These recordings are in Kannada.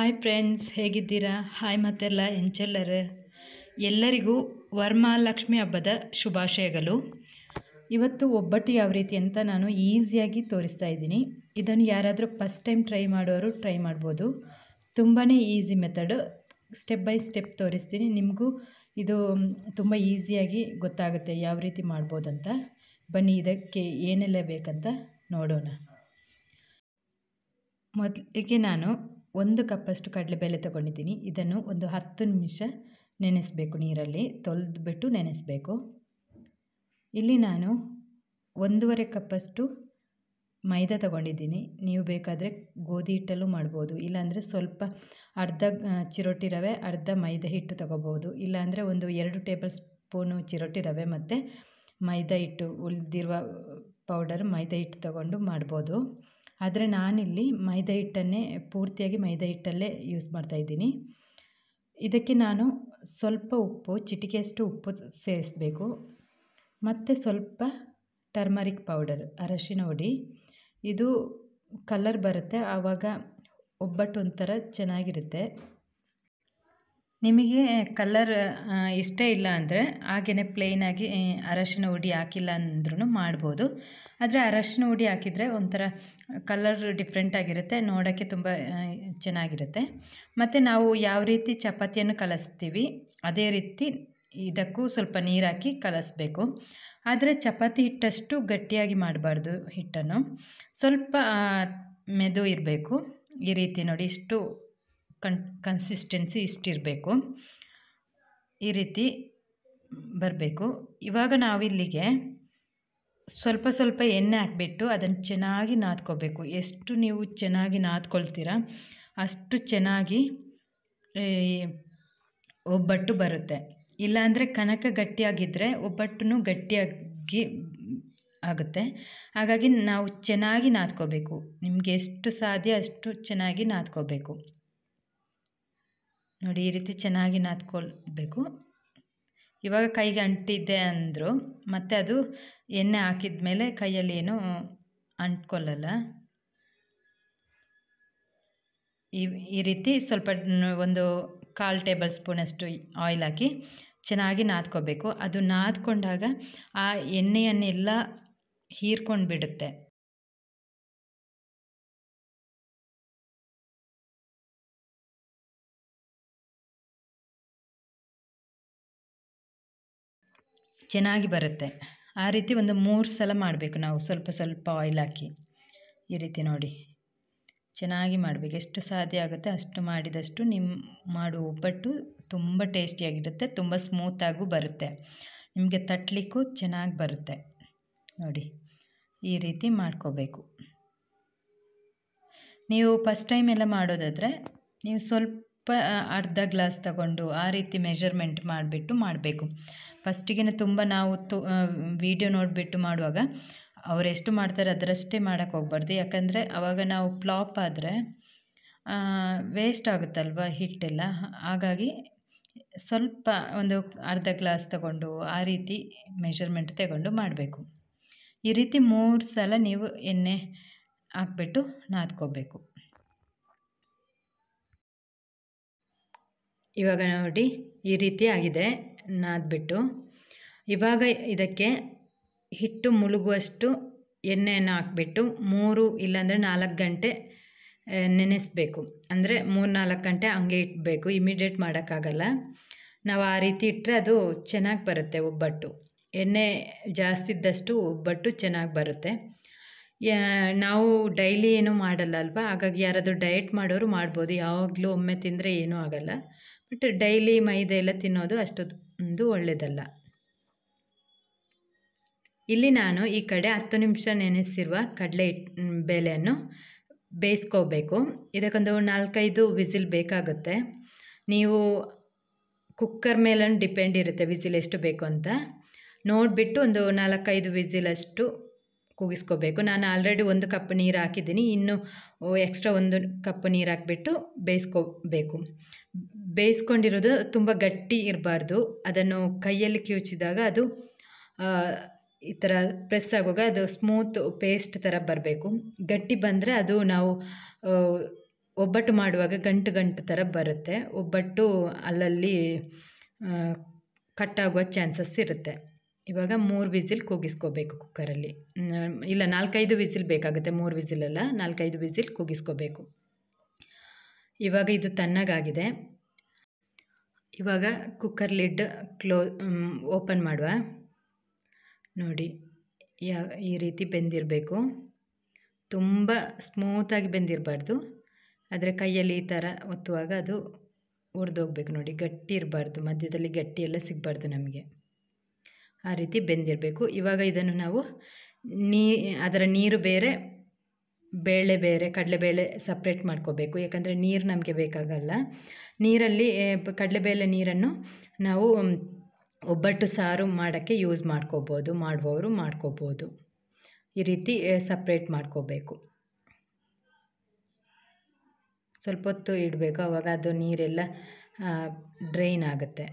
ಹಾಯ್ ಫ್ರೆಂಡ್ಸ್ ಹೇಗಿದ್ದೀರಾ ಹಾಯ್ ಮತ್ತೆಲ್ಲ ಎಂಚೆಲ್ಲರು ಎಲ್ಲರಿಗೂ ವರಮಹಾಲಕ್ಷ್ಮಿ ಹಬ್ಬದ ಶುಭಾಶಯಗಳು ಇವತ್ತು ಒಬ್ಬಟ್ಟು ಯಾವ ರೀತಿ ಅಂತ ನಾನು ಈಸಿಯಾಗಿ ತೋರಿಸ್ತಾ ಇದ್ದೀನಿ ಇದನ್ನು ಯಾರಾದರೂ ಫಸ್ಟ್ ಟೈಮ್ ಟ್ರೈ ಮಾಡೋರು ಟ್ರೈ ಮಾಡ್ಬೋದು ತುಂಬಾ easy method step by step ತೋರಿಸ್ತೀನಿ ನಿಮಗೂ ಇದು ತುಂಬ ಈಸಿಯಾಗಿ ಗೊತ್ತಾಗುತ್ತೆ ಯಾವ ರೀತಿ ಮಾಡ್ಬೋದು ಅಂತ ಬನ್ನಿ ಇದಕ್ಕೆ ಏನೆಲ್ಲ ಬೇಕಂತ ನೋಡೋಣ ಮೊದಲಿಗೆ ನಾನು ಒಂದು ಕಪ್ಪಷ್ಟು ಕಡಲೆಬೇಳೆ ತೊಗೊಂಡಿದ್ದೀನಿ ಇದನ್ನು ಒಂದು ಹತ್ತು ನಿಮಿಷ ನೆನೆಸಬೇಕು ನೀರಲ್ಲಿ ತೊಳೆದ್ಬಿಟ್ಟು ನೆನೆಸಬೇಕು ಇಲ್ಲಿ ನಾನು ಒಂದೂವರೆ ಕಪ್ಪಷ್ಟು ಮೈದಾ ತಗೊಂಡಿದ್ದೀನಿ ನೀವು ಬೇಕಾದರೆ ಗೋಧಿ ಹಿಟ್ಟಲ್ಲೂ ಮಾಡ್ಬೋದು ಇಲ್ಲಾಂದರೆ ಸ್ವಲ್ಪ ಅರ್ಧ ಚಿರೋಟಿ ರವೆ ಅರ್ಧ ಮೈದಾ ಹಿಟ್ಟು ತಗೋಬೋದು ಇಲ್ಲಾಂದರೆ ಒಂದು ಎರಡು ಟೇಬಲ್ ಸ್ಪೂನು ಚಿರೋಟಿ ರವೆ ಮತ್ತು ಮೈದಾ ಹಿಟ್ಟು ಉಳಿದಿರುವ ಪೌಡರ್ ಮೈದಾ ಹಿಟ್ಟು ತಗೊಂಡು ಮಾಡ್ಬೋದು ಆದರೆ ನಾನಿಲ್ಲಿ ಮೈದಾ ಹಿಟ್ಟನ್ನೇ ಪೂರ್ತಿಯಾಗಿ ಮೈದಾ ಹಿಟ್ಟಲ್ಲೇ ಯೂಸ್ ಮಾಡ್ತಾಯಿದ್ದೀನಿ ಇದಕ್ಕೆ ನಾನು ಸ್ವಲ್ಪ ಉಪ್ಪು ಚಿಟಿಕೆಯಷ್ಟು ಉಪ್ಪು ಸೇರಿಸಬೇಕು ಮತ್ತು ಸ್ವಲ್ಪ ಟರ್ಮರಿಕ್ ಪೌಡರ್ ಅರಶಿನ ಹುಡಿ ಇದು ಕಲರ್ ಬರುತ್ತೆ ಆವಾಗ ಒಬ್ಬಟ್ಟು ಒಂಥರ ಚೆನ್ನಾಗಿರುತ್ತೆ ನಿಮಗೆ ಕಲರ್ ಇಷ್ಟ ಇಲ್ಲ ಅಂದರೆ ಹಾಗೆಯೇ ಪ್ಲೇನಾಗಿ ಅರಶಿನ ಹುಡಿ ಹಾಕಿಲ್ಲ ಅಂದ್ರೂ ಮಾಡ್ಬೋದು ಆದರೆ ಅರಶಿನ ಹುಡಿ ಹಾಕಿದರೆ ಒಂಥರ ಕಲರ್ ಡಿಫ್ರೆಂಟ್ ಆಗಿರುತ್ತೆ ನೋಡೋಕ್ಕೆ ತುಂಬ ಚೆನ್ನಾಗಿರುತ್ತೆ ಮತ್ತು ನಾವು ಯಾವ ರೀತಿ ಚಪಾತಿಯನ್ನು ಕಲಿಸ್ತೀವಿ ಅದೇ ರೀತಿ ಇದಕ್ಕೂ ಸ್ವಲ್ಪ ನೀರು ಹಾಕಿ ಕಲಿಸ್ಬೇಕು ಆದರೆ ಚಪಾತಿ ಹಿಟ್ಟಷ್ಟು ಗಟ್ಟಿಯಾಗಿ ಮಾಡಬಾರ್ದು ಹಿಟ್ಟನ್ನು ಸ್ವಲ್ಪ ಮೆದು ಇರಬೇಕು ಈ ರೀತಿ ನೋಡಿ ಇಷ್ಟು ಕನ್ ಕನ್ಸಿಸ್ಟೆನ್ಸಿ ಇಷ್ಟಿರಬೇಕು ಈ ರೀತಿ ಬರಬೇಕು ಇವಾಗ ನಾವಿಲ್ಲಿಗೆ ಸ್ವಲ್ಪ ಸ್ವಲ್ಪ ಎಣ್ಣೆ ಹಾಕ್ಬಿಟ್ಟು ಅದನ್ನು ಚೆನ್ನಾಗಿ ನಾದ್ಕೋಬೇಕು ಎಷ್ಟು ನೀವು ಚೆನ್ನಾಗಿ ನಾದ್ಕೊಳ್ತೀರ ಅಷ್ಟು ಚೆನ್ನಾಗಿ ಒಬ್ಬಟ್ಟು ಬರುತ್ತೆ ಇಲ್ಲಾಂದರೆ ಕನಕ ಗಟ್ಟಿಯಾಗಿದ್ದರೆ ಒಬ್ಬಟ್ಟು ಗಟ್ಟಿಯಾಗಿ ಆಗುತ್ತೆ ಹಾಗಾಗಿ ನಾವು ಚೆನ್ನಾಗಿ ನಾದ್ಕೋಬೇಕು ನಿಮಗೆ ಎಷ್ಟು ಸಾಧ್ಯ ಅಷ್ಟು ಚೆನ್ನಾಗಿ ನಾದ್ಕೋಬೇಕು ನೋಡಿ ಈ ರೀತಿ ಚೆನ್ನಾಗಿ ನಾದ್ಕೊಳ್ಬೇಕು ಇವಾಗ ಕೈಗೆ ಅಂಟಿದ್ದೆ ಅಂದರು ಮತ್ತು ಅದು ಎಣ್ಣೆ ಹಾಕಿದ ಮೇಲೆ ಕೈಯಲ್ಲಿ ಏನು ಅಂಟ್ಕೊಳ್ಳಲ್ಲ ಈ ಈ ರೀತಿ ಸ್ವಲ್ಪ ಒಂದು ಕಾಲು ಟೇಬಲ್ ಸ್ಪೂನಷ್ಟು ಆಯಿಲ್ ಹಾಕಿ ಚೆನ್ನಾಗಿ ನಾದ್ಕೋಬೇಕು ಅದು ನಾದ್ಕೊಂಡಾಗ ಆ ಎಣ್ಣೆಯನ್ನೆಲ್ಲ ಹೀರ್ಕೊಂಡು ಬಿಡುತ್ತೆ ಚೆನ್ನಾಗಿ ಬರುತ್ತೆ ಆ ರೀತಿ ಒಂದು ಮೂರು ಸಲ ಮಾಡಬೇಕು ನಾವು ಸ್ವಲ್ಪ ಸ್ವಲ್ಪ ಆಯಿಲ್ ಹಾಕಿ ಈ ರೀತಿ ನೋಡಿ ಚೆನ್ನಾಗಿ ಮಾಡಬೇಕು ಎಷ್ಟು ಸಾಧ್ಯ ಆಗುತ್ತೆ ಅಷ್ಟು ಮಾಡಿದಷ್ಟು ನಿಮ್ಮ ಮಾಡುವ ಒಬ್ಬಟ್ಟು ತುಂಬ ಟೇಸ್ಟಿಯಾಗಿರುತ್ತೆ ತುಂಬ ಸ್ಮೂತಾಗೂ ಬರುತ್ತೆ ನಿಮಗೆ ತಟ್ಟಲಿಕ್ಕೂ ಚೆನ್ನಾಗಿ ಬರುತ್ತೆ ನೋಡಿ ಈ ರೀತಿ ಮಾಡ್ಕೋಬೇಕು ನೀವು ಫಸ್ಟ್ ಟೈಮ್ ಎಲ್ಲ ಮಾಡೋದಾದರೆ ನೀವು ಸ್ವಲ್ಪ ಅರ್ಧ ಗ್ಲಾಸ್ ತಗೊಂಡು ಆ ರೀತಿ ಮೆಷರ್ಮೆಂಟ್ ಮಾಡಿಬಿಟ್ಟು ಮಾಡಬೇಕು ಫಸ್ಟಿಗೆ ತುಂಬ ನಾವು ತು ವೀಡಿಯೋ ನೋಡಿಬಿಟ್ಟು ಮಾಡುವಾಗ ಅವರೆಷ್ಟು ಮಾಡ್ತಾರೆ ಅದರಷ್ಟೇ ಮಾಡೋಕ್ಕೆ ಹೋಗ್ಬಾರ್ದು ಯಾಕಂದರೆ ಆವಾಗ ನಾವು ಫ್ಲಾಪ್ ಆದರೆ ವೇಸ್ಟ್ ಆಗುತ್ತಲ್ವ ಹಿಟ್ಟೆಲ್ಲ ಹಾಗಾಗಿ ಸ್ವಲ್ಪ ಒಂದು ಅರ್ಧ ಗ್ಲಾಸ್ ತಗೊಂಡು ಆ ರೀತಿ ಮೆಷರ್ಮೆಂಟ್ ತಗೊಂಡು ಮಾಡಬೇಕು ಈ ರೀತಿ ಮೂರು ಸಲ ನೀವು ಎಣ್ಣೆ ಹಾಕ್ಬಿಟ್ಟು ನಾದ್ಕೋಬೇಕು ಇವಾಗ ನೋಡಿ ಈ ರೀತಿ ಆಗಿದೆ ನಾದ್ಬಿಟ್ಟು ಇವಾಗ ಇದಕ್ಕೆ ಹಿಟ್ಟು ಮುಳುಗುವಷ್ಟು ಎಣ್ಣೆಯನ್ನು ಹಾಕ್ಬಿಟ್ಟು ಮೂರು ಇಲ್ಲಾಂದರೆ ನಾಲ್ಕು ಗಂಟೆ ನೆನೆಸಬೇಕು ಅಂದರೆ ಮೂರು ನಾಲ್ಕು ಗಂಟೆ ಹಂಗೆ ಇಡಬೇಕು ಇಮಿಡಿಯೇಟ್ ಮಾಡೋಕ್ಕಾಗಲ್ಲ ನಾವು ಆ ರೀತಿ ಇಟ್ಟರೆ ಅದು ಚೆನ್ನಾಗಿ ಬರುತ್ತೆ ಒಬ್ಬಟ್ಟು ಎಣ್ಣೆ ಜಾಸ್ತಿ ಇದ್ದಷ್ಟು ಒಬ್ಬಟ್ಟು ಚೆನ್ನಾಗಿ ಬರುತ್ತೆ ನಾವು ಡೈಲಿ ಏನೂ ಮಾಡಲ್ಲ ಅಲ್ವಾ ಹಾಗಾಗಿ ಯಾರಾದರೂ ಡಯಟ್ ಮಾಡೋರು ಮಾಡ್ಬೋದು ಯಾವಾಗಲೂ ಒಮ್ಮೆ ತಿಂದರೆ ಏನೂ ಆಗಲ್ಲ ಬಟ್ ಡೈಲಿ ಮೈದಾ ಎಲ್ಲ ತಿನ್ನೋದು ಅಷ್ಟೊಂದು ಒಳ್ಳೆಯದಲ್ಲ ಇಲ್ಲಿ ನಾನು ಈ ಕಡೆ ಹತ್ತು ನಿಮಿಷ ನೆನೆಸಿರುವ ಕಡಲೆ ಬೇಳೆಯನ್ನು ಬೇಯಿಸ್ಕೋಬೇಕು ಇದಕ್ಕೊಂದು ನಾಲ್ಕೈದು ವಿಸಿಲ್ ಬೇಕಾಗುತ್ತೆ ನೀವು ಕುಕ್ಕರ್ ಮೇಲೆ ಡಿಪೆಂಡ್ ಇರುತ್ತೆ ವಿಸಿಲ್ ಎಷ್ಟು ಬೇಕು ಅಂತ ನೋಡಿಬಿಟ್ಟು ಒಂದು ನಾಲ್ಕೈದು ವಿಸಿಲಷ್ಟು ಕೂಗಿಸ್ಕೋಬೇಕು ನಾನು ಆಲ್ರೆಡಿ ಒಂದು ಕಪ್ ನೀರು ಹಾಕಿದ್ದೀನಿ ಇನ್ನು ಎಕ್ಸ್ಟ್ರಾ ಒಂದು ಕಪ್ ನೀರು ಹಾಕ್ಬಿಟ್ಟು ಬೇಯಿಸ್ಕೋಬೇಕು ಬೇಯಿಸ್ಕೊಂಡಿರೋದು ತುಂಬ ಗಟ್ಟಿ ಇರಬಾರ್ದು ಅದನ್ನು ಕೈಯಲ್ಲಿ ಕಿವುಚಿದಾಗ ಅದು ಈ ಥರ ಪ್ರೆಸ್ ಆಗುವಾಗ ಅದು ಸ್ಮೂತ್ ಪೇಸ್ಟ್ ಥರ ಬರಬೇಕು ಗಟ್ಟಿ ಬಂದರೆ ಅದು ನಾವು ಒಬ್ಬಟ್ಟು ಮಾಡುವಾಗ ಗಂಟು ಗಂಟು ಥರ ಬರುತ್ತೆ ಒಬ್ಬಟ್ಟು ಅಲ್ಲಲ್ಲಿ ಕಟ್ಟಾಗುವ ಚಾನ್ಸಸ್ ಇರುತ್ತೆ ಇವಾಗ ಮೂರು ವಿಸಿಲ್ ಕೂಗಿಸ್ಕೋಬೇಕು ಕುಕ್ಕರಲ್ಲಿ ಮ್, ಇಲ್ಲ ನಾಲ್ಕೈದು ವಿಸಿಲ್ ಬೇಕಾಗುತ್ತೆ ಮೂರು ವಿಸಿಲಲ್ಲ ನಾಲ್ಕೈದು ವಿಸಿಲ್ ಕೂಗಿಸ್ಕೋಬೇಕು ಇವಾಗ ಇದು ತಣ್ಣಗಾಗಿದೆ ಇವಾಗ ಕುಕ್ಕರ್ ಲಿಡ್ ಕ್ಲೋ ಓಪನ್ ಮಾಡುವ ನೋಡಿ ಯಾವ ಈ ರೀತಿ ಬೆಂದಿರಬೇಕು ತುಂಬ ಸ್ಮೂತಾಗಿ ಬೆಂದಿರಬಾರ್ದು ಆದರೆ ಕೈಯಲ್ಲಿ ಈ ಥರ ಒತ್ತುವಾಗ ಅದು ಹುರಿದೋಗ್ಬೇಕು ನೋಡಿ ಗಟ್ಟಿ ಇರಬಾರ್ದು ಮಧ್ಯದಲ್ಲಿ ಗಟ್ಟಿ ಎಲ್ಲ ಸಿಗಬಾರ್ದು ನಮಗೆ ಆ ರೀತಿ ಬೆಂದಿರಬೇಕು ಇವಾಗ ಇದನ್ನು ನಾವು ನೀ ಅದರ ನೀರು ಬೇರೆ ಬೇಳೆ ಬೇರೆ ಕಡಲೆಬೇಳೆ ಸಪ್ರೇಟ್ ಮಾಡ್ಕೋಬೇಕು ಯಾಕಂದರೆ ನೀರು ನಮಗೆ ಬೇಕಾಗಲ್ಲ ನೀರಲ್ಲಿ ಏ, ಪ- ಕಡಲೆಬೇಳೆ ನೀರನ್ನು ನಾವು ಮ್, ಒಬ್ಬಟ್ಟು ಸಾರು ಮಾಡೋಕ್ಕೆ ಯೂಸ್ ಮಾಡ್ಕೋಬೋದು ಮಾಡುವವರು ಮಾಡ್ಕೋಬೋದು ಈ ರೀತಿ ಸಪ್ರೇಟ್ ಮಾಡ್ಕೋಬೇಕು ಸ್ವಲ್ಪ ಹೊತ್ತು ಇಡಬೇಕು ಆವಾಗ ಅದು ನೀರೆಲ್ಲ ಡ್ರೈನ್ ಆಗುತ್ತೆ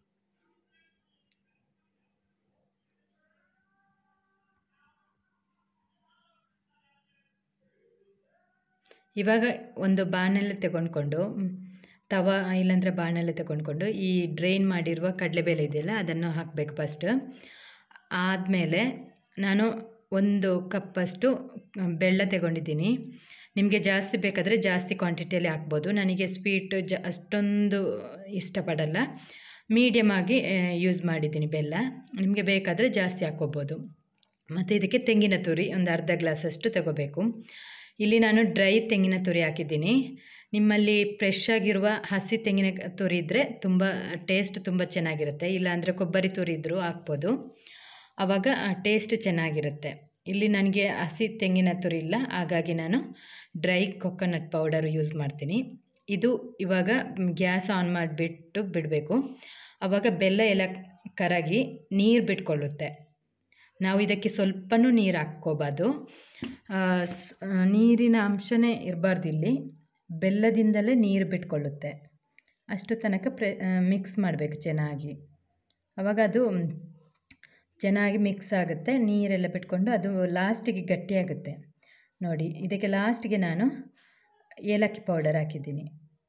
ಇವಾಗ ಒಂದು ಬಾಣಲೆ ತಗೊಂಡ್ಕೊಂಡು ಮ್, ತವ ಇಲ್ಲಾಂದರೆ ಬಾಣಲೆ ತಗೊಂಡ್ಕೊಂಡು ಈ ಡ್ರೈನ್ ಮಾಡಿರುವ ಕಡಲೆಬೇಳೆ ಇದೆಯಲ್ಲ ಅದನ್ನು ಹಾಕಬೇಕು ಫಸ್ಟ್ ಆದಮೇಲೆ ನಾನು ಒಂದು ಕಪ್ಪಷ್ಟು ಬೆಲ್ಲ ತಗೊಂಡಿದ್ದೀನಿ ನಿಮಗೆ ಜಾಸ್ತಿ ಬೇಕಾದರೆ ಜಾಸ್ತಿ ಕ್ವಾಂಟಿಟಿಯಲ್ಲಿ ಹಾಕ್ಬೋದು ನನಗೆ ಸ್ವೀಟ್ ಜ ಅಷ್ಟೊಂದು ಇಷ್ಟಪಡಲ್ಲ ಮೀಡಿಯಮ್ ಆಗಿ ಯೂಸ್ ಮಾಡಿದ್ದೀನಿ ಬೆಲ್ಲ ನಿಮಗೆ ಬೇಕಾದರೆ ಜಾಸ್ತಿ ಹಾಕ್ಕೋಬೋದು ಮತ್ತು ಇದಕ್ಕೆ ತೆಂಗಿನ ತುರಿ ಒಂದು ಅರ್ಧ ಗ್ಲಾಸಷ್ಟು ತಗೋಬೇಕು ಇಲ್ಲಿ ನಾನು ಡ್ರೈ ತೆಂಗಿನ ತುರಿ ಹಾಕಿದ್ದೀನಿ ನಿಮ್ಮಲ್ಲಿ ಫ್ರೆಶ್ ಆಗಿರುವ ಹಸಿ ತೆಂಗಿನ ತುರಿ ಇದ್ದರೆ ತುಂಬ ಟೇಸ್ಟ್ ತುಂಬ ಚೆನ್ನಾಗಿರುತ್ತೆ ಇಲ್ಲಾಂದರೆ ಕೊಬ್ಬರಿ ತುರಿ ಇದ್ದರೂ ಹಾಕ್ಬೋದು ಆವಾಗ ಟೇಸ್ಟ್ ಚೆನ್ನಾಗಿರುತ್ತೆ ಇಲ್ಲಿ ನನಗೆ ಹಸಿ ತೆಂಗಿನ ತುರಿ ಇಲ್ಲ ಹಾಗಾಗಿ ನಾನು ಡ್ರೈ ಕೊಕೊನಟ್ ಪೌಡರ್ ಯೂಸ್ ಮಾಡ್ತೀನಿ ಇದು ಇವಾಗ ಗ್ಯಾಸ್ ಆನ್ ಮಾಡಿಬಿಟ್ಟು ಬಿಡಬೇಕು ಆವಾಗ ಬೆಲ್ಲ ಎಲ್ಲ ಕರಗಿ ನೀರು ಬಿಟ್ಕೊಳ್ಳುತ್ತೆ ನಾವು ಇದಕ್ಕೆ ಸ್ವಲ್ಪನೂ ನೀರು ಹಾಕ್ಕೋಬಾರ್ದು ಆ, ಸ್- ಆ, ನೀರಿನ ಅಂಶನೇ ಇರಬಾರ್ದು ಇಲ್ಲಿ ಬೆಲ್ಲದಿಂದಲೇ ನೀರು ಬಿಟ್ಕೊಳ್ಳುತ್ತೆ ಅಷ್ಟು ತನಕ ಪ್ರೆ ಮಿಕ್ಸ್ ಮಾಡಬೇಕು ಚೆನ್ನಾಗಿ ಆವಾಗ ಅದು ಮ್, ಚೆನ್ನಾಗಿ ಮಿಕ್ಸ್ ಆಗುತ್ತೆ ನೀರೆಲ್ಲ ಬಿಟ್ಕೊಂಡು ಅದು ಲಾಸ್ಟಿಗೆ ಗಟ್ಟಿಯಾಗುತ್ತೆ ನೋಡಿ ಇದಕ್ಕೆ ಲಾಸ್ಟಿಗೆ ನಾನು ಏಲಕ್ಕಿ ಪೌಡರ್ ಹಾಕಿದ್ದೀನಿ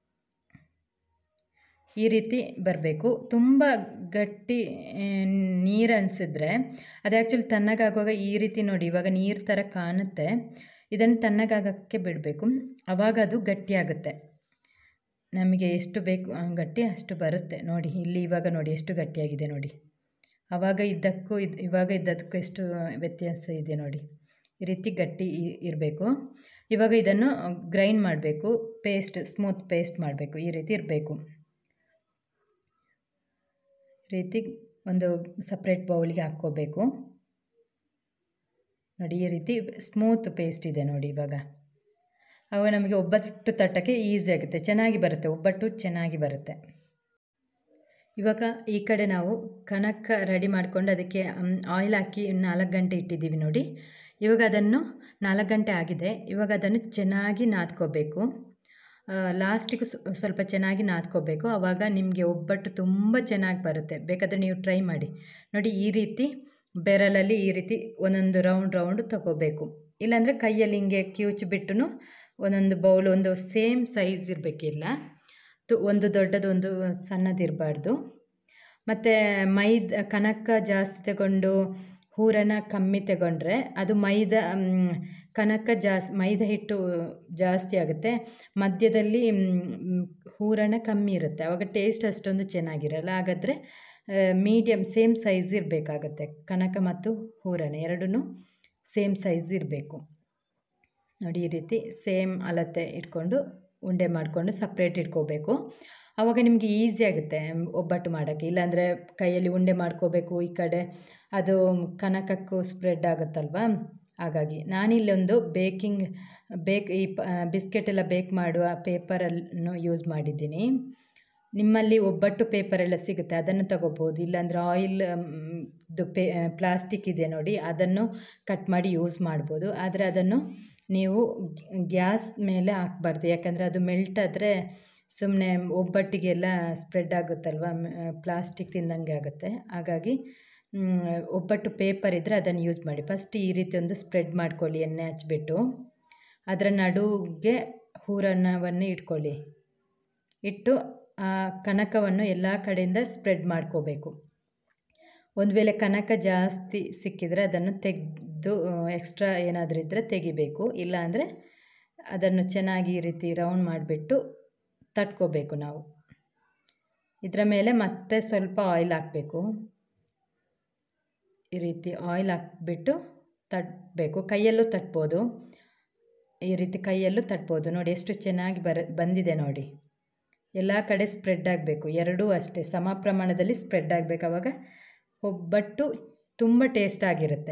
ಈ ರೀತಿ ಬರಬೇಕು ತುಂಬ ಗಟ್ಟಿ ಆ, ನೀರು ಅನಿಸಿದ್ರೆ ಅದು ಆ್ಯಕ್ಚುಲಿ ತಣ್ಣಗಾಗುವಾಗ ಈ ರೀತಿ ನೋಡಿ ಇವಾಗ ನೀರು ಥರ ಕಾಣುತ್ತೆ ಇದನ್ನು ತಣ್ಣಗಾಗೋಕ್ಕೆ ಬಿಡಬೇಕು ಆವಾಗ ಅದು ಗಟ್ಟಿಯಾಗುತ್ತೆ ನಮಗೆ ಎಷ್ಟು ಬೇಕು ಆ, ಗಟ್ಟಿ ಅಷ್ಟು ಬರುತ್ತೆ ನೋಡಿ ಇಲ್ಲಿ ಇವಾಗ ನೋಡಿ ಎಷ್ಟು ಗಟ್ಟಿಯಾಗಿದೆ ನೋಡಿ ಆವಾಗ ಇದ್ದಕ್ಕೂ ಇದು ಇವಾಗ ಇದ್ದದಕ್ಕೂ ಎಷ್ಟು ವ್ಯತ್ಯಾಸ ಇದೆ ನೋಡಿ ಈ ರೀತಿ ಗಟ್ಟಿ ಇರಬೇಕು ಇವಾಗ ಇದನ್ನು ಗ್ರೈಂಡ್ ಮಾಡಬೇಕು ಪೇಸ್ಟ್ ಸ್ಮೂತ್ ಪೇಸ್ಟ್ ಮಾಡಬೇಕು ಈ ರೀತಿ ಇರಬೇಕು ರೀತಿ ಒಂದು ಸಪ್ರೇಟ್ ಬೌಲಿಗೆ ಹಾಕ್ಕೋಬೇಕು ನೋಡಿ ಈ ರೀತಿ ಸ್ಮೂತ್ ಪೇಸ್ಟ್ ಇದೆ ನೋಡಿ ಇವಾಗ ಆವಾಗ ನಮಗೆ ಒಬ್ಬಟ್ಟು ತಟ್ಟಕ್ಕೆ ಈಸಿ ಆಗುತ್ತೆ ಚೆನ್ನಾಗಿ ಬರುತ್ತೆ ಒಬ್ಬಟ್ಟು ಚೆನ್ನಾಗಿ ಬರುತ್ತೆ ಇವಾಗ ಈ ಕಡೆ ನಾವು ಕನಕ ರೆಡಿ ಮಾಡಿಕೊಂಡು ಅದಕ್ಕೆ ಆಯಿಲ್ ಹಾಕಿ ನಾಲ್ಕು ಗಂಟೆ ಇಟ್ಟಿದ್ದೀವಿ ನೋಡಿ ಇವಾಗ ಅದನ್ನು ನಾಲ್ಕು ಗಂಟೆ ಆಗಿದೆ ಇವಾಗ ಅದನ್ನು ಚೆನ್ನಾಗಿ ನಾದ್ಕೋಬೇಕು ಲಾಸ್ಟಿಗೆ ಸ್ವಲ್ಪ ಚೆನ್ನಾಗಿ ನಾದ್ಕೋಬೇಕು ಆವಾಗ ನಿಮಗೆ ಒಬ್ಬಟ್ಟು ತುಂಬ ಚೆನ್ನಾಗಿ ಬರುತ್ತೆ ಬೇಕಾದರೆ ನೀವು ಟ್ರೈ ಮಾಡಿ ನೋಡಿ ಈ ರೀತಿ ಬೆರಳಲ್ಲಿ ಈ ರೀತಿ ಒಂದೊಂದು ರೌಂಡ್ ರೌಂಡ್ ತಗೋಬೇಕು ಇಲ್ಲಾಂದರೆ ಕೈಯಲ್ಲಿ ಹಿಂಗೆ ಕಿವುಚಿಬಿಟ್ಟು ಒಂದೊಂದು ಬೌಲ್ ಒಂದು ಸೇಮ್ ಸೈಜ್ ಇರಬೇಕಿಲ್ಲ ತು ಒಂದು ದೊಡ್ಡದು ಒಂದು ಸಣ್ಣದಿರಬಾರ್ದು ಮತ್ತು ಮೈದ ಕನಕ ಜಾಸ್ತಿ ತಗೊಂಡು ಹೂರಣ ಕಮ್ಮಿ ತಗೊಂಡ್ರೆ ಅದು ಮೈದಾ ಮ್, ಕನಕ ಜಾಸ್ ಮೈದಾ ಹಿಟ್ಟು ಜಾಸ್ತಿ ಆಗುತ್ತೆ ಮಧ್ಯದಲ್ಲಿ ಮ್, ಹೂರಣ ಕಮ್ಮಿ ಇರುತ್ತೆ ಆವಾಗ ಟೇಸ್ಟ್ ಅಷ್ಟೊಂದು ಚೆನ್ನಾಗಿರಲ್ಲ ಹಾಗಾದರೆ ಮೀಡಿಯಮ್ ಸೇಮ್ ಸೈಜ್ ಇರಬೇಕಾಗತ್ತೆ ಕನಕ ಮತ್ತು ಹೂರಣ ಎರಡೂ ಸೇಮ್ ಸೈಜ್ ಇರಬೇಕು ನೋಡಿ ಈ ರೀತಿ ಸೇಮ್ ಅಳತೆ ಇಟ್ಕೊಂಡು ಉಂಡೆ ಮಾಡಿಕೊಂಡು ಸಪ್ರೇಟ್ ಇಟ್ಕೋಬೇಕು ಆವಾಗ ನಿಮಗೆ ಈಸಿ ಆಗುತ್ತೆ ಒಬ್ಬಟ್ಟು ಮಾಡೋಕ್ಕೆ ಇಲ್ಲಾಂದರೆ ಕೈಯಲ್ಲಿ ಉಂಡೆ ಮಾಡ್ಕೋಬೇಕು ಈ ಕಡೆ ಅದು ಕನಕಕ್ಕೂ ಸ್ಪ್ರೆಡ್ ಆಗುತ್ತಲ್ವಾ ಹಾಗಾಗಿ ನಾನಿಲ್ಲೊಂದು ಬೇಕಿಂಗ್ ಬೇಕ್ ಈ ಪ ಬಿಸ್ಕೆಟ್ ಎಲ್ಲ ಬೇಕ್ ಮಾಡುವ ಪೇಪರನ್ನು ಯೂಸ್ ಮಾಡಿದ್ದೀನಿ ನಿಮ್ಮಲ್ಲಿ ಒಬ್ಬಟ್ಟು ಪೇಪರ್ ಎಲ್ಲ ಸಿಗುತ್ತೆ ಅದನ್ನು ತಗೋಬೋದು ಇಲ್ಲಾಂದರೆ ಆಯಿಲ್ ಇದು ಪೇ ಪ್ಲಾಸ್ಟಿಕ್ ಇದೆ ನೋಡಿ ಅದನ್ನು ಕಟ್ ಮಾಡಿ ಯೂಸ್ ಮಾಡ್ಬೋದು ಆದರೆ ಅದನ್ನು ನೀವು ಗ್ಯಾಸ್ ಮೇಲೆ ಹಾಕ್ಬಾರ್ದು ಯಾಕಂದರೆ ಅದು ಮೆಲ್ಟ್ ಆದರೆ ಸುಮ್ಮನೆ ಒಬ್ಬಟ್ಟಿಗೆಲ್ಲ ಸ್ಪ್ರೆಡ್ ಆಗುತ್ತಲ್ವ ಪ್ಲಾಸ್ಟಿಕ್ ತಿಂದಂಗೆ ಆಗುತ್ತೆ ಹಾಗಾಗಿ ಮ್, ಒಬ್ಬಟ್ಟು ಪೇಪರ್ ಇದ್ದರೆ ಅದನ್ನು ಯೂಸ್ ಮಾಡಿ ಫಸ್ಟ್ ಈ ರೀತಿ ಒಂದು ಸ್ಪ್ರೆಡ್ ಮಾಡ್ಕೊಳ್ಳಿ ಎಣ್ಣೆ ಹಚ್ಬಿಟ್ಟು ಅದರ ನಡುಗೆ ಹೂರಣವನ್ನು ಇಟ್ಕೊಳ್ಳಿ ಇಟ್ಟು ಆ ಕನಕವನ್ನು ಎಲ್ಲ ಕಡೆಯಿಂದ ಸ್ಪ್ರೆಡ್ ಮಾಡ್ಕೋಬೇಕು ಒಂದು ವೇಳೆ ಕನಕ ಜಾಸ್ತಿ ಸಿಕ್ಕಿದರೆ ಅದನ್ನು ತೆಗೆದು ಎಕ್ಸ್ಟ್ರಾ ಏನಾದರೂ ಇದ್ದರೆ ತೆಗಿಬೇಕು ಇಲ್ಲ ಅಂದರೆ ಅದನ್ನು ಚೆನ್ನಾಗಿ ಈ ರೀತಿ ರೌಂಡ್ ಮಾಡಿಬಿಟ್ಟು ತಟ್ಕೋಬೇಕು ನಾವು ಇದರ ಮೇಲೆ ಮತ್ತೆ ಸ್ವಲ್ಪ ಆಯಿಲ್ ಹಾಕಬೇಕು ಈ ರೀತಿ ಆಯಿಲ್ ಹಾಕ್ಬಿಟ್ಟು ತಟ್ಟಬೇಕು ಕೈಯಲ್ಲೂ ತಟ್ಬೋದು ಈ ರೀತಿ ಕೈಯಲ್ಲೂ ತಟ್ಬೋದು ನೋಡಿ ಎಷ್ಟು ಚೆನ್ನಾಗಿ ಬರ ಬಂದಿದೆ ನೋಡಿ ಎಲ್ಲ ಕಡೆ ಸ್ಪ್ರೆಡ್ ಆಗಬೇಕು ಎರಡೂ ಅಷ್ಟೇ ಸಮ ಪ್ರಮಾಣದಲ್ಲಿ ಸ್ಪ್ರೆಡ್ ಆಗಬೇಕು ಆವಾಗ ಒಬ್ಬಟ್ಟು ತುಂಬ ಟೇಸ್ಟ್ ಆಗಿರುತ್ತೆ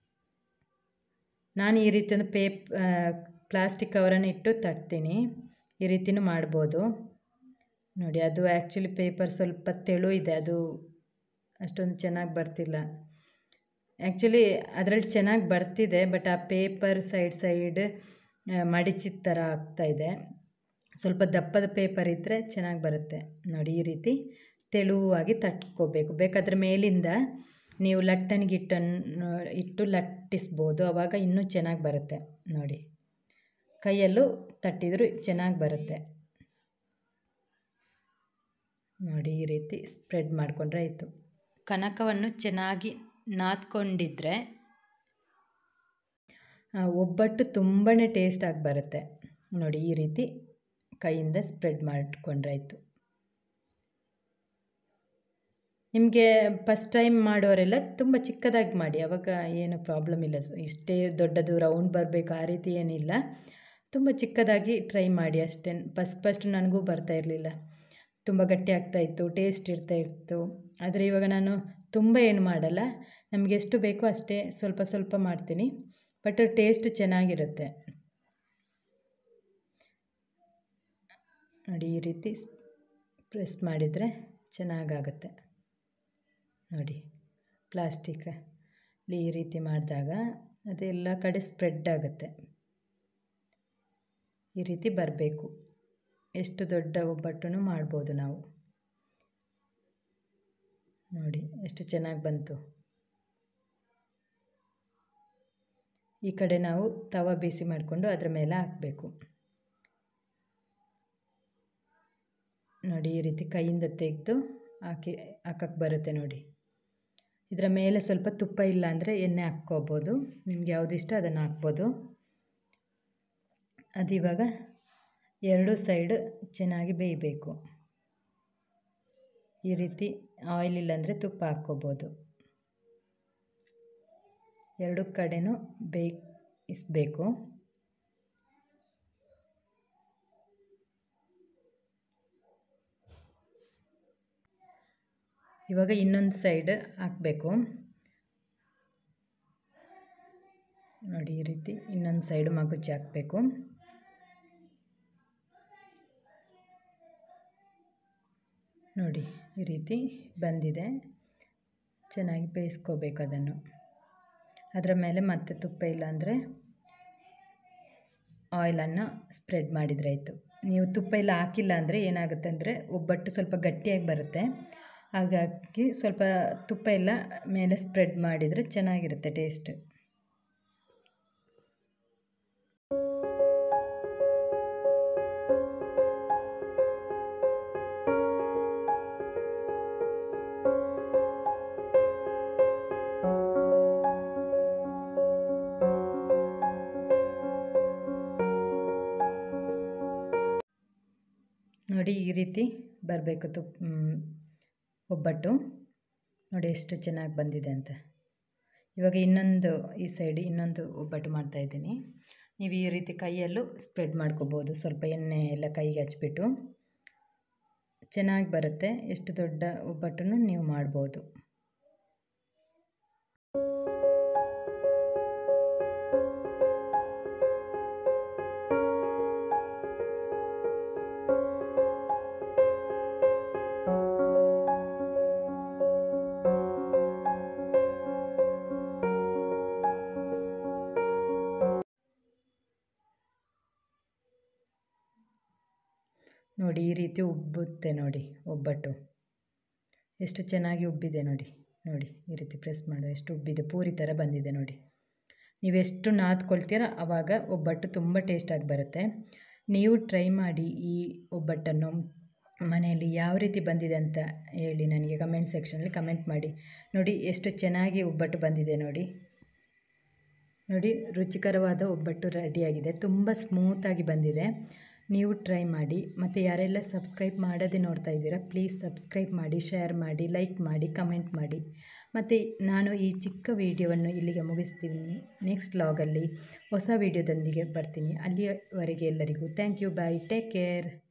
ನಾನು ಈ ರೀತಿ ಒಂದು ಪೇಪ್ ಪ್ಲಾಸ್ಟಿಕ್ ಕವರನ್ನು ಇಟ್ಟು ತಟ್ತೀನಿ ಈ ರೀತಿನೂ ಮಾಡ್ಬೋದು ನೋಡಿ ಅದು ಆ್ಯಕ್ಚುಲಿ ಪೇಪರ್ ಸ್ವಲ್ಪ ತೆಳು ಇದೆ ಅದು ಅಷ್ಟೊಂದು ಚೆನ್ನಾಗಿ ಬರ್ತಿಲ್ಲ ಆ್ಯಕ್ಚುಲಿ ಅದರಲ್ಲಿ ಚೆನ್ನಾಗಿ ಬರ್ತಿದೆ ಬಟ್ ಆ ಪೇಪರ್ ಸೈಡ್ ಸೈಡ್ ಮಡಿಚಿದ ಥರ ಆಗ್ತಾಯಿದೆ ಸ್ವಲ್ಪ ದಪ್ಪದ ಪೇಪರ್ ಇದ್ದರೆ ಚೆನ್ನಾಗಿ ಬರುತ್ತೆ ನೋಡಿ ಈ ರೀತಿ ತೆಳುವಾಗಿ ತಟ್ಕೋಬೇಕು ಬೇಕಾದರೆ ಮೇಲಿಂದ ನೀವು ಲಟ್ಟಣಿಗೆ ಇಟ್ಟನ್ನು ಇಟ್ಟು ಲಟ್ಟಿಸ್ಬೋದು ಆವಾಗ ಇನ್ನೂ ಚೆನ್ನಾಗಿ ಬರುತ್ತೆ ನೋಡಿ ಕೈಯಲ್ಲೂ ತಟ್ಟಿದರೂ ಚೆನ್ನಾಗಿ ಬರುತ್ತೆ ನೋಡಿ ಈ ರೀತಿ ಸ್ಪ್ರೆಡ್ ಮಾಡಿಕೊಂಡ್ರೆ ಆಯಿತು ಕನಕವನ್ನು ಚೆನ್ನಾಗಿ ನಾದ್ಕೊಂಡಿದ್ರೆ ಒಬ್ಬಟ್ಟು ತುಂಬಾ ಟೇಸ್ಟಾಗಿ ಬರುತ್ತೆ ನೋಡಿ ಈ ರೀತಿ ಕೈಯಿಂದ ಸ್ಪ್ರೆಡ್ ಮಾಡಿಕೊಂಡ್ರೆ ಆಯಿತು ನಿಮಗೆ ಫಸ್ಟ್ ಟೈಮ್ ಮಾಡೋರೆಲ್ಲ ತುಂಬ ಚಿಕ್ಕದಾಗಿ ಮಾಡಿ ಆವಾಗ ಏನು ಪ್ರಾಬ್ಲಮ್ ಇಲ್ಲ ಇಷ್ಟೇ ದೊಡ್ಡದು ರೌಂಡ್ ಬರಬೇಕು ಆ ರೀತಿ ಏನಿಲ್ಲ ತುಂಬ ಚಿಕ್ಕದಾಗಿ ಟ್ರೈ ಮಾಡಿ ಅಷ್ಟೇ ಫಸ್ಟ್ ಫಸ್ಟ್ ನನಗೂ ಬರ್ತಾ ಇರಲಿಲ್ಲ ತುಂಬ ಗಟ್ಟಿ ಆಗ್ತಾಯಿತ್ತು ಟೇಸ್ಟ್ ಇರ್ತಾ ಇತ್ತು ಆದರೆ ಇವಾಗ ನಾನು ತುಂಬ ಏನು ಮಾಡಲ್ಲ ನಮಗೆ ಎಷ್ಟು ಬೇಕೋ ಅಷ್ಟೇ ಸ್ವಲ್ಪ ಸ್ವಲ್ಪ ಮಾಡ್ತೀನಿ ಬಟ್ ಟೇಸ್ಟ್ ಚೆನ್ನಾಗಿರುತ್ತೆ ನೋಡಿ ಈ ರೀತಿ ಪ್ರೆಸ್ ಮಾಡಿದರೆ ಚೆನ್ನಾಗಾಗುತ್ತೆ ನೋಡಿ ಪ್ಲಾಸ್ಟಿಕಲ್ಲಿ ಈ ರೀತಿ ಮಾಡಿದಾಗ ಅದೆಲ್ಲ ಕಡೆ ಸ್ಪ್ರೆಡ್ ಆಗುತ್ತೆ ಈ ರೀತಿ ಬರಬೇಕು ಎಷ್ಟು ದೊಡ್ಡ ಒಬ್ಬಟ್ಟನ್ನು ಮಾಡ್ಬೋದು ನಾವು ನೋಡಿ ಎಷ್ಟು ಚೆನ್ನಾಗಿ ಬಂತು ಈ ಕಡೆ ನಾವು ತವ ಬಿಸಿ ಮಾಡಿಕೊಂಡು ಅದರ ಮೇಲೆ ಹಾಕಬೇಕು ನೋಡಿ ಈ ರೀತಿ ಕೈಯಿಂದ ತೆಗೆದು ಹಾಕಿ ಹಾಕಕ್ಕೆ ಬರುತ್ತೆ ನೋಡಿ ಇದರ ಮೇಲೆ ಸ್ವಲ್ಪ ತುಪ್ಪ ಇಲ್ಲ ಅಂದರೆ ಎಣ್ಣೆ ಹಾಕ್ಕೋಬೋದು ನಿಮ್ಗೆ ಯಾವುದು ಇಷ್ಟ ಅದನ್ನು ಹಾಕ್ಬೋದು ಅದು ಇವಾಗ ಎರಡು ಸೈಡ್ ಚೆನ್ನಾಗಿ ಬೇಯಬೇಕು ಈ ರೀತಿ ಆಯಿಲ್ ಇಲ್ಲಾಂದರೆ ತುಪ್ಪ ಹಾಕ್ಕೋಬೋದು ಎರಡು ಕಡೆನೂ ಬೇಯಿಸಬೇಕು ಇವಾಗ ಇನ್ನೊಂದು ಸೈಡ್ ಹಾಕಬೇಕು ನೋಡಿ ಈ ರೀತಿ ಇನ್ನೊಂದು ಸೈಡು ಮಗುಚಿ ಹಾಕಬೇಕು ನೋಡಿ ಈ ರೀತಿ ಬಂದಿದೆ ಚೆನ್ನಾಗಿ ಬೇಯಿಸ್ಕೋಬೇಕು ಅದನ್ನು ಅದರ ಮೇಲೆ ಮತ್ತೆ ತುಪ್ಪ ಇಲ್ಲ ಅಂದರೆ ಆಯಿಲನ್ನು ಸ್ಪ್ರೆಡ್ ಮಾಡಿದರೆ ಆಯಿತು ನೀವು ತುಪ್ಪ ಎಲ್ಲ ಹಾಕಿಲ್ಲ ಅಂದರೆ ಏನಾಗುತ್ತೆ ಅಂದರೆ ಒಬ್ಬಟ್ಟು ಸ್ವಲ್ಪ ಗಟ್ಟಿಯಾಗಿ ಬರುತ್ತೆ ಹಾಗಾಗಿ ಸ್ವಲ್ಪ ತುಪ್ಪ ಎಲ್ಲ ಮೇಲೆ ಸ್ಪ್ರೆಡ್ ಮಾಡಿದರೆ ಚೆನ್ನಾಗಿರುತ್ತೆ ಟೇಸ್ಟ್ ನೋಡಿ ಈ ರೀತಿ ಬರಬೇಕು ತುಪ್ಪ ಒಬ್ಬಟ್ಟು ನೋಡಿ ಎಷ್ಟು ಚೆನ್ನಾಗಿ ಬಂದಿದೆ ಅಂತ ಇವಾಗ ಇನ್ನೊಂದು ಈ ಸೈಡ್ ಇನ್ನೊಂದು ಒಬ್ಬಟ್ಟು ಮಾಡ್ತಾಯಿದ್ದೀನಿ ನೀವು ಈ ರೀತಿ ಕೈಯಲ್ಲೂ ಸ್ಪ್ರೆಡ್ ಮಾಡ್ಕೋಬೋದು ಸ್ವಲ್ಪ ಎಣ್ಣೆ ಎಲ್ಲ ಕೈಗೆ ಹಚ್ಬಿಟ್ಟು ಚೆನ್ನಾಗಿ ಬರುತ್ತೆ ಎಷ್ಟು ದೊಡ್ಡ ಒಬ್ಬಟ್ಟನ್ನು ನೀವು ಮಾಡ್ಬೋದು ನೋಡಿ ಈ ರೀತಿ ಉಬ್ಬುತ್ತೆ ನೋಡಿ ಒಬ್ಬಟ್ಟು ಎಷ್ಟು ಚೆನ್ನಾಗಿ ಉಬ್ಬಿದೆ ನೋಡಿ ನೋಡಿ ಈ ರೀತಿ ಪ್ರೆಸ್ ಮಾಡು ಎಷ್ಟು ಉಬ್ಬಿದೆ ಪೂರಿ ಥರ ಬಂದಿದೆ ನೋಡಿ ನೀವೆಷ್ಟು ನಾದ್ಕೊಳ್ತೀರ ಆವಾಗ ಒಬ್ಬಟ್ಟು ತುಂಬ ಟೇಸ್ಟಾಗಿ ಬರುತ್ತೆ ನೀವು ಟ್ರೈ ಮಾಡಿ ಈ ಒಬ್ಬಟ್ಟನ್ನು ಮನೆಯಲ್ಲಿ ಯಾವ ರೀತಿ ಬಂದಿದೆ ಅಂತ ಹೇಳಿ ನನಗೆ ಕಮೆಂಟ್ ಸೆಕ್ಷನಲ್ಲಿ ಕಮೆಂಟ್ ಮಾಡಿ ನೋಡಿ ಎಷ್ಟು ಚೆನ್ನಾಗಿ ಒಬ್ಬಟ್ಟು ಬಂದಿದೆ ನೋಡಿ ನೋಡಿ ರುಚಿಕರವಾದ ಒಬ್ಬಟ್ಟು ರೆಡಿಯಾಗಿದೆ ತುಂಬ ಸ್ಮೂತಾಗಿ ಬಂದಿದೆ ನೀವು ಟ್ರೈ ಮಾಡಿ ಮತ್ತು ಯಾರೆಲ್ಲ ಸಬ್ಸ್ಕ್ರೈಬ್ ಮಾಡದೆ ನೋಡ್ತಾ ಇದ್ದೀರಾ ಪ್ಲೀಸ್ ಸಬ್ಸ್ಕ್ರೈಬ್ ಮಾಡಿ ಶೇರ್ ಮಾಡಿ ಲೈಕ್ ಮಾಡಿ ಕಮೆಂಟ್ ಮಾಡಿ ಮತ್ತು ನಾನು ಈ ಚಿಕ್ಕ ವಿಡಿಯೋವನ್ನು ಇಲ್ಲಿಗೆ ಮುಗಿಸ್ತೀನಿ ನೆಕ್ಸ್ಟ್ ಲಾಗಲ್ಲಿ ಹೊಸ ವಿಡಿಯೋದೊಂದಿಗೆ ಬರ್ತೀನಿ ಅಲ್ಲಿಯವರೆಗೆ ಎಲ್ಲರಿಗೂ thank you bye take care